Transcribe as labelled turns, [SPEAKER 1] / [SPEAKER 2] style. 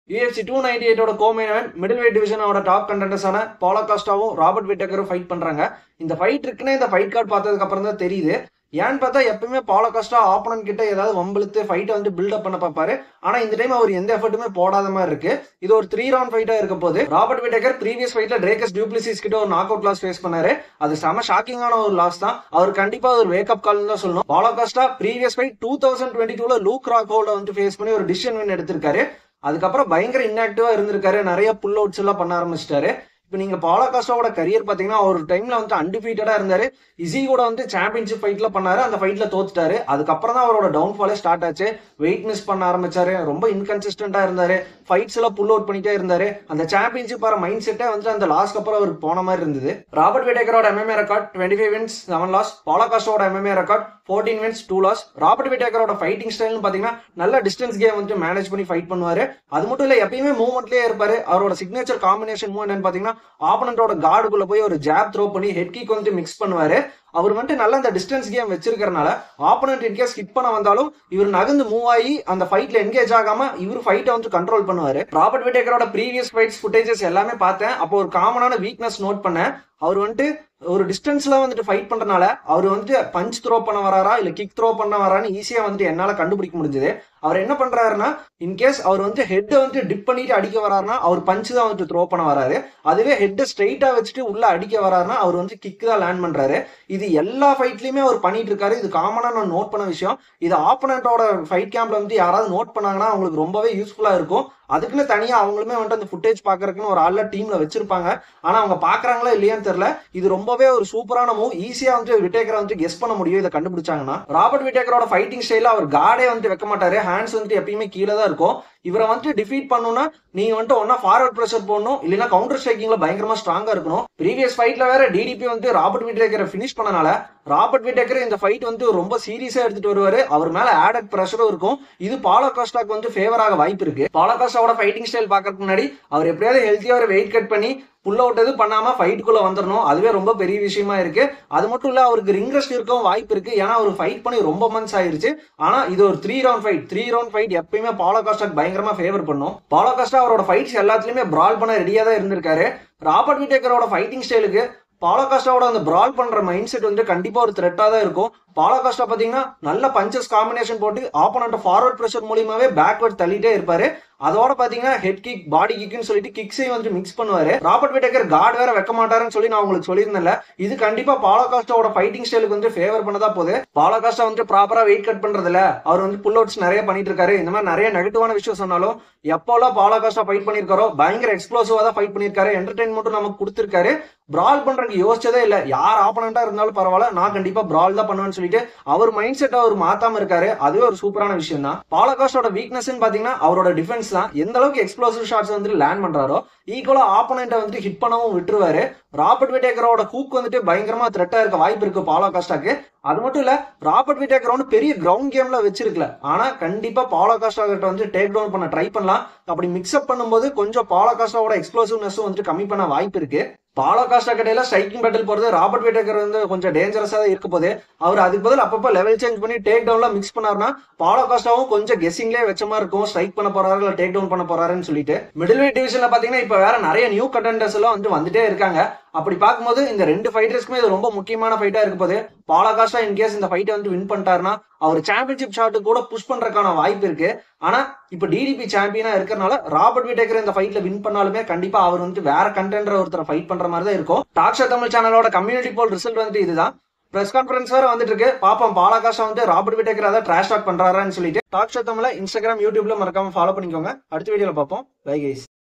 [SPEAKER 1] UFC two ninety எயிட்டோட co main middleweight டிவிஷனோட top கண்டென்டர்ஸான பாலகாஸ்டாவும் ராபர்ட் விட்டக்கரும் ஃபைட் பண்றாங்க இந்த ஃபைட் இருக்குன்னு இந்த ஃபைட் கார்டு பார்த்ததுக்கு அப்புறம் தான் தெரியுது ஏன்னு பார்த்தா எப்பவுமே பாலகாஸ்டா ஆப்பனன் கிட்ட ஏதாவது வம்பிழுத்து ஃபைட்டை வந்து பில்டப் பண்ண பார்ப்பாரு ஆனா இந்த டைம் அவர் எந்த எஃபர்ட்டுமே போடாத மாதிரி இருக்கு இது ஒரு த்ரீ ரவுண்ட் ஃபைட்டா இருக்க போது ராபர்ட் விட்டேக்கர் ப்ரீவியஸ் ஃபைட்ல ட்ரேக்கஸ் டியூப்ளிசிஸ் கிட்ட ஒரு நாக் அவுட் லாஸ் ஃபேஸ் பண்ணாரு அது செம ஷாக்கிங்கான ஒரு லாஸ் தான் அவர் கண்டிப்பா ஒரு வேக்கப் கால் தான் சொல்லணும் Paulo Costa previous fight two thousand twenty டூல லூக் ராக் ஹோல்ட வந்து ஃபேஸ் பண்ணி ஒரு டிசிஷன் வின் எடுத்திருக்காரு அதுக்கப்புறம் பயங்கர இன்ஆக்டிவா இருந்திருக்காரு நிறைய புல் அவுட்ஸ் எல்லாம் பண்ண ஆரம்பிச்சிட்டாரு இப்போ நீங்க பாலகாஸ்டாவோட கரியர் பாத்தீங்கன்னா ஒரு டைம்ல வந்து அன்டிஃபீட்டடா இருந்தாரு இசி கூட வந்து சாம்பியன்ஷிப் ஃபைட்ல பண்ணாரு அந்த ஃபைட்ல தோத்துட்டாரு அதுக்கப்புறம் தான் அவரோட டவுன்ஃபாலே ஸ்டார்ட் ஆச்சு வெயிட் மிஸ் பண்ண ஆரம்பிச்சாரு ரொம்ப இன்கன்சிஸ்டன்டா இருந்தாரு ஃபைட்ஸ் எல்லாம் புல் அவுட் பண்ணிட்டே இருந்தாரு அந்த சாம்பியன்ஷிப் வர மைண்ட் செட்டே வந்து அந்த லாஸ்க்கு அப்புறம் அவருக்கு போன மாதிரி இருந்தது ராபர்ட் விடேக்கரோட MMA record twenty five wins seven loss பாலகாஸ்டோட MMA record fourteen wins two loss Robert விடேக்கரோட ஃபைட்டிங் ஸ்டைல்னு பாத்தீங்கன்னா நல்ல டிஸ்டன்ஸ் கேம் வந்து மேனேஜ் பண்ணி ஃபைட் பண்ணுவாரு அது மட்டும் இல்ல எப்பயுமே மூவ்மெண்ட்லயே இருப்பாரு அவரோட சிக்னேச்சர் காம்பினேஷன் மூவ் என்னன்னு பாத்தீங்கன்னா ஆப்பனண்டோட கார்டுக்குள்ள போய் ஒரு ஜாப் த்ரோ பண்ணி ஹெட் கிக் வந்து மிக்ஸ் பண்ணுவாரு அவர் வந்துட்டு நல்ல அந்த டிஸ்டன்ஸ் கேம் வச்சிருக்கறனால ஆப்பனண்ட் இன்கேஸ் ஹிட் பண்ண வந்தாலும் இவர் நகர்ந்து மூவ் ஆகி அந்த ஃபைட்ல என்கேஜ் ஆகாம இவர் ஃபைட்டை வந்து கண்ட்ரோல் பண்ணுவாரு ராபர்ட் விட்டேக்கரோட ப்ரீவியஸ் ஃபைட்ஸ் ஃபுட்டேஜஸ் எல்லாமே பார்த்தேன் அப்போ ஒரு காமனான வீக்னஸ் நோட் பண்ணேன் அவர் வந்துட்டு ஒரு டிஸ்டன்ஸ்ல வந்துட்டு ஃபைட் பண்றதுனால அவர் வந்துட்டு பஞ்ச் த்ரோ பண்ண வராரா இல்ல கிக் த்ரோ பண்ண வரான்னு ஈஸியா வந்துட்டு என்னால கண்டுபிடிக்க முடிஞ்சது அவர் என்ன பண்றாருன்னா இன்கேஸ் அவர் வந்து ஹெட்டை வந்து டிப் பண்ணிட்டு அடிக்க வராருன்னா அவர் பஞ்ச் தான் வந்துட்டு த்ரோ பண்ண வராரு அதுவே ஹெட்டை ஸ்ட்ரைட்டா வச்சுட்டு உள்ள அடிக்க வராருன்னா அவர் வந்து கிக் தான் லேண்ட் பண்றாரு இது எல்லா ஃபைட்லயுமே அவர் பண்ணிட்டு இருக்காரு இது காமனா நான் நோட் பண்ண விஷயம் இது ஆப்பனண்டோட ஃபைட் கேம்ப்ல வந்து யாராவது நோட் பண்ணாங்கன்னா அவங்களுக்கு ரொம்பவே யூஸ்ஃபுல்லா இருக்கும் அதுக்குன்னு தனியா அவங்களுமே வந்துட்டு அந்த ஃபுட்டேஜ் பாக்குறதுக்குன்னு ஒரு ஆள்ல டீம்ல வச்சிருப்பாங்க ஆனா அவங்க பாக்குறாங்களா இல்லையான்னு தெரியல இது ரொம்பவே ஒரு சூப்பரான மூவ் ஈஸியா வந்து விட்டேக்கரை வந்து கெஸ் பண்ண முடியும் இதை கண்டுபிடிச்சாங்கன்னா ராபர்ட் விட்டேக்கரோட ஃபைட்டிங் ஸ்டைல அவர் கார்டே வந்து வைக்க மாட்டாரு ஹேண்ட்ஸ் வந்துட்டு எப்பயுமே கீழே தான் இருக்கும் இவரை வந்துட்டு டிஃபீட் பண்ணணும்னா நீங்க வந்துட்டு ஒன்னா ஃபார்வர்ட் ப்ரெஷர் போடணும் இல்லைன்னா கவுண்டர் ஸ்ட்ரைக்கிங்ல பயங்கரமா ஸ்ட்ராங்கா இருக்கணும் ப்ரீவியஸ் ஃபைட்ல வேற டிடிபி வந்து ராபர்ட் விட்டேக்கரை ஃபினிஷ் பண்ணனால ராபர்ட் விட்டேக்கர் இந்த ஃபைட் வந்து ரொம்ப சீரியஸா எடுத்துட்டு வருவாரு அவர் மேல ஆடட் ப்ரெஷரும் இருக்கும் இது பாலோ காஸ்டாக்கு வந்து ஃபேவர் ஆக வாய்ப்பு இருக்கு பாலோ காஸ்டாவோட ஃபைட்டிங் ஸ்டைல் பாக்கறதுக்கு முன்னாடி அவர் எப்படியாவது ஹெல்த்தியா ஒரு வெயிட் கட் பண்ணி புல் அவுட் எதுவும் பண்ணாம ஃபைட்டுக்குள்ள வந்துடணும் அதுவே ரொம்ப பெரிய விஷயமா இருக்கு அது மட்டும் இல்ல அவருக்கு ரிங்ரஸ்ட் இருக்கவும் வாய்ப்பு இருக்கு ஏன்னா அவர் ஃபைட் பண்ணி ரொம்ப மந்த்ஸ் ஆயிருச்சு ஆனா இது ஒரு three round fight three round fight எப்பயுமே பாலோ காஸ்டாக்கு பயங்கரமா ஃபேவர் பண்ணும் பாலோ காஸ்டா அவரோட ஃபைட்ஸ் எல்லாத்துலயுமே பிரால் பண்ண ரெடியா தான் இருந்திருக்காரு ராபர்ட் விட்டேக்கரோட ஃபைட்டிங் ஸ்டைலுக்கு பாலகாஸ்டாவோட அந்த பிரால் பண்ற மைண்ட் செட் வந்து கண்டிப்பா ஒரு த்ரெட்டா தான் இருக்கும் பாலகாஸ்டா பாத்தீங்கன்னா நல்ல பஞ்சஸ் காம்பினேஷன் போட்டு ஆப்போனண்ட் ஃபார்வர்ட் ப்ரெஷர் மூலியமாவே பேக்வர்ட் தள்ளிட்டே இருப்பாரு அதோட பாத்தீங்கன்னா ஹெட் கிக் பாடி கிக்னு சொல்லிட்டு கிக்ஸையும் வந்து மிக்ஸ் பண்ணுவாரு ராபர்ட் விட்டேக்கர் கார்டு வேற வைக்க மாட்டாருன்னு சொல்லி நான் உங்களுக்கு சொல்லியிருந்தேன்ல இது கண்டிப்பா பாலகாஸ்டாவோட ஃபைட்டிங் ஸ்டைலுக்கு வந்து ஃபேவர் பண்ணதா போகுது பாலகாஸ்டா வந்து ப்ராப்பரா வெயிட் கட் பண்றதுல அவர் வந்து புல் அவுட்ஸ் நிறைய பண்ணிட்டு இருக்காரு இந்த மாதிரி நிறைய நெகட்டிவான விஷயம் சொன்னாலும் எப்போல்லாம் பாலகாஸ்டா ஃபைட் பண்ணிருக்காரோ பயங்கர எக்ஸ்ப்ளோசிவா தான் ஃபைட் பண்ணிருக்காரு என்டர்டைன்மெண்ட்டும் நமக்கு கொடுத்திருக்காரு பிரால் பண்றதுக்கு யோசிச்சதே இல்ல யார் ஆப்பனண்டா இருந்தாலும் பரவாயில்ல நான் கண்டிப்பா பிரால் தான் பண்ணுவேன்னு சொல்லிட்டு அவர் மைண்ட் செட் அவர் மாத்தாம இருக்காரு அதுவே ஒரு சூப்பரான விஷயம் தான் பாலகாஸ்டோட வீக்னஸ் பாத்தீங்கன்னா அவரோட டிஃபென்ஸ் தான் எந்த அளவுக்கு எக்ஸ்ப்ளோசிவ் ஷாட்ஸ் வந்து லேண்ட் பண்றாரோ ஈக்குவலா ஆப்போனண்ட்டை வந்துட்டு ஹிட் பண்ணவும் விட்டுருவாரு ராபர்ட் விட்டேக்கரோட ஹூக் வந்துட்டு பயங்கரமா த்ரெட்டா இருக்க வாய்ப்பு இருக்கு பாலோ காஸ்டாக்கு அது மட்டும் இல்ல ராபர்ட் விட்டேக்கர் வந்து பெரிய கிரவுண்ட் கேம்ல வச்சிருக்கல ஆனா கண்டிப்பா பாலோ காஸ்டா கிட்ட வந்து டேக் டவுன் பண்ண ட்ரை பண்ணலாம் அப்படி மிக்ஸ்அப் பண்ணும்போது கொஞ்சம் பாலோ காஸ்டாவோட எக்ஸ்ப்ளோசிவ்னஸ் வந்துட்டு கம்மி பண்ண வாய்ப்பு இருக்கு பாலோ காஸ்டா கடையில ஸ்ட்ரைக்கிங் பேட்டில் போறது ராபர்ட் விட்டேக்கர் வந்து கொஞ்சம் டேஞ்சரஸா தான் இருக்க போது அவர் அதுக்கு பதில் அப்பப்போ லெவல் சேஞ்ச் பண்ணி டேக் டவுன்ல மிக்ஸ் பண்ணாருன்னா பாலோ காஸ்டாவும் கொஞ்சம் கெஸிங்லேயே வச்ச மாதிரி இருக்கும் ஸ்ட்ரைக் பண்ண போறாரு இல்ல டேக் டவுன் பண்ண போறாருன்னு சொல்லிட்டு மிடில் வெயிட் டிவிஷன்ல பாத்தீங்கன்னா இப்ப வேற நிறைய நியூ கண்டென்டர்ஸ் எல்லாம் வந்து வந்துட்டே இருக்காங்க அப்படி பார்க்கும்போது இந்த ரெண்டு ஃபைட்டர்ஸ்க்குமே இது ரொம்ப முக்கியமான ஃபைட்டா இருக்க போது பாலகாஸ்டா இன்கேஸ் இந்த ஃபைட்டை வந்து வின் பண்ணிட்டாருன்னா அவர் சாம்பியன்ஷிப் ஷாட்டு கூட புஷ் பண்றதுக்கான வாய்ப்பு இருக்கு ஆனா இப்ப டிடிபி சாம்பியனா இருக்கிறனால ராபர்ட் விட்டேக்கர் இந்த ஃபைட்ல வின் பண்ணாலுமே கண்டிப்பா அவர் வந்து வேற கண்டென்டர் ஒருத்தர் ஃபைட் பண்ற மாதிரி தான் இருக்கும் டாக்ஷா தமிழ் சேனலோட கம்யூனிட்டி போல் ரிசல்ட் வந்துட்டு இதுதான் பிரஸ் கான்ஃபரன்ஸ் வேற வந்துட்டு இருக்கு பாப்போம் பாலகாஷா வந்து ராபர்ட் விட்டேக்கர் அதை ட்ராஷ் டாக் பண்றாரான்னு சொல்லிட்டு டாக் ஷோ தமிழ இன்ஸ்டாகிராம் யூடியூப்ல மறக்காம ஃபாலோ பண்ணிக்கோங்க அடுத்த வீடியோல பார்ப்போம் பை கைஸ்